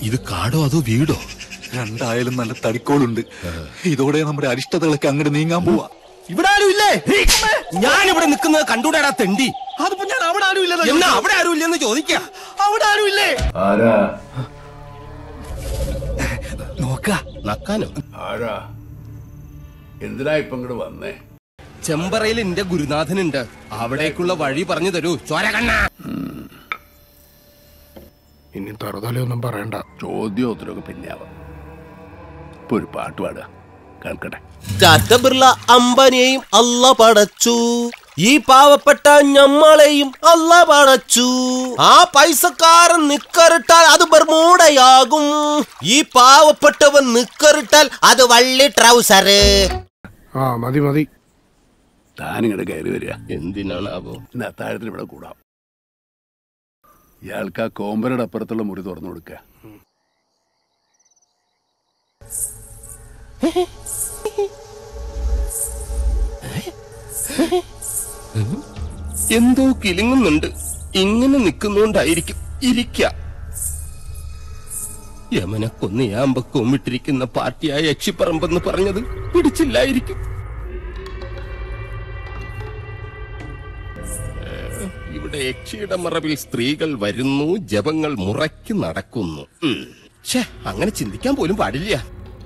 ഇത് കാടോ അതോ വീടോ രണ്ടായാലും നല്ല തടിക്കോളുണ്ട് ഇതോടെ നമ്മുടെ അരിഷ്ടതകളൊക്കെ അങ്ങോട്ട് നീങ്ങാൻ പോവാ ഇവിടെ ആരും ഇല്ലേ ഞാൻ ഇവിടെ നിൽക്കുന്നത് കണ്ടൂടാടാ തെണ്ടി അതിപ്പോ ഞാൻ അവിടെ ആരും ഇല്ലെന്നാ എന്നാ അവിടെ ആരും ഇല്ലെന്ന് ചോദിക്കാം അവിടെ ആരും ഇല്ലേ ആരാ നോക്ക നക്കാനും ആരാ എന്തിനാ ഇപ്പൊ ഇങ്ങോട്ട് വന്നേ ചെമ്പറയിൽ എന്റെ ഗുരുനാഥനുണ്ട് അവിടേക്കുള്ള വഴി പറഞ്ഞു തരൂ ചോര കണ്ണ ഇനി തറുതലൊന്നും പറയണ്ട ചോദ്യം ഉത്തരവൊക്കെ പിന്നെയാവാം ഇപ്പൊ ഒരു പാട്ട് പാടുക കേൾക്കട്ടെ ടാറ്റ ബിർള അംബാനിയെയും അല്ല പടച്ചു ഈ പാവപ്പെട്ട ഞമ്മളെയും അല്ല പടച്ചു ആ പൈസക്കാരൻ നിക്കറിട്ടാൽ അത് ബർമൂടയാകും ഈ പാവപ്പെട്ടവൻ നിക്കറിട്ടാൽ അത് വള്ളി ട്രൗസറ് ആ മതി മതി താനിങ്ങോട്ട് കയറി വരിക എന്തിനാണാവോ ഇന്ന് അത്താഴത്തിന് ഇവിടെ കൂടാം ഇയാൾക്ക് ആ കോമ്പരയുടെ അപ്പുറത്തുള്ള മുറി തുറന്നു കൊടുക്കുക എന്തോ കിലുങ്ങുന്നുണ്ട് ഇങ്ങനെ നിൽക്കുന്നുണ്ടായിരിക്കും ഇരിക്ക യമനെ കൊന്നയാമ്പ കൊമ്മിട്ടിരിക്കുന്ന പാർട്ടിയായ യക്ഷിപ്പറമ്പെന്ന് പറഞ്ഞത് പിടിച്ചില്ലായിരിക്കും ഏ, ഇവിടെ യക്ഷിയുടെ മറവിൽ സ്ത്രീകൾ വരുന്നു ജപങ്ങൾ മുറയ്ക്ക് നടക്കുന്നു ഉം. ഛേ അങ്ങനെ ചിന്തിക്കാൻ പോലും പാടില്ല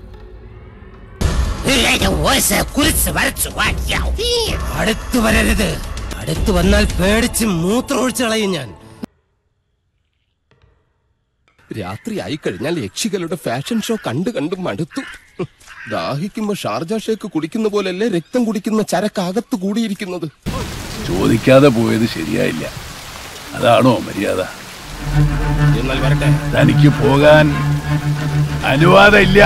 അടുത്തു വരരുത് അടുത്തു വന്നാൽ പേടിച്ച് മൂത്രമൊഴിച്ചു കളയും ഞാൻ രാത്രിയായി കഴിഞ്ഞാൽ യക്ഷികളുടെ ഫാഷൻ ഷോ കണ്ടു കണ്ടു മടുത്തു ദാഹിക്കുമ്പോ ഷാർജ ഷേക്ക് കുടിക്കുന്ന പോലല്ലേ രക്തം കുടിക്കുന്ന ചരക്കകത്ത് കൂടിയിരിക്കുന്നത് ചോദിക്കാതെ പോയത് ശരിയായില്ല അതാണോ മര്യാദ എന്നാൽ വരട്ടെ തനിക്ക് പോകാൻ അനുവാദമില്ല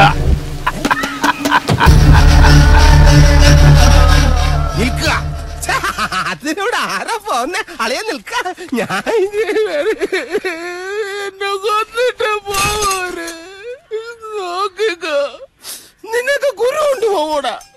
നിൽക്കുക അതിനോട് ആരാ പോന്നെ അളയ നിൽക്ക ഞാൻ എന്നെ കൊന്നിട്ട് പോവര് നോക്കുക നിനക്ക് ഗുരു ഉണ്ട് പോകൂടാ